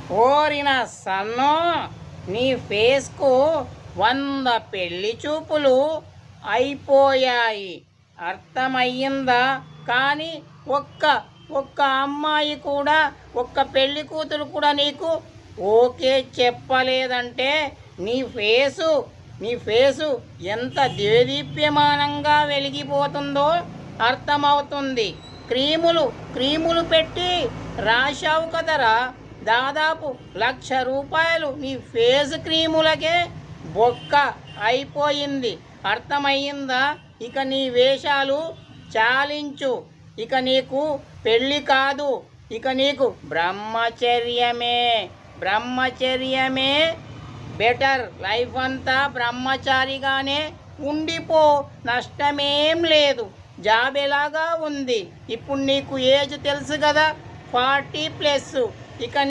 ఓరిన సన్ను నీ ఫేస్కు వంద పెళ్లి చూపులు అయిపోయాయి అర్థమయ్యిందా కానీ ఒక్క ఒక్క అమ్మాయి కూడా ఒక్క పెళ్లి కూతురు కూడా నీకు ఓకే చెప్పలేదంటే నీ ఫేసు నీ ఫేసు ఎంత దేదీప్యమానంగా వెలిగిపోతుందో అర్థమవుతుంది క్రీములు క్రీములు పెట్టి రాశావు కదరా దాదాపు లక్ష రూపాయలు నీ ఫేస్ క్రీములకే బొక్క అయిపోయింది అర్థమయ్యిందా ఇక నీ వేషాలు చాలించు ఇక నీకు పెళ్ళి కాదు ఇక నీకు బ్రహ్మచర్యమే బ్రహ్మచర్యమే బెటర్ లైఫ్ అంతా బ్రహ్మచారిగానే ఉండిపో నష్టమేం లేదు జాబ్ ఎలాగా ఉంది ఇప్పుడు నీకు ఏజ్ తెలుసు కదా ఫార్టీ ప్లస్ ఇక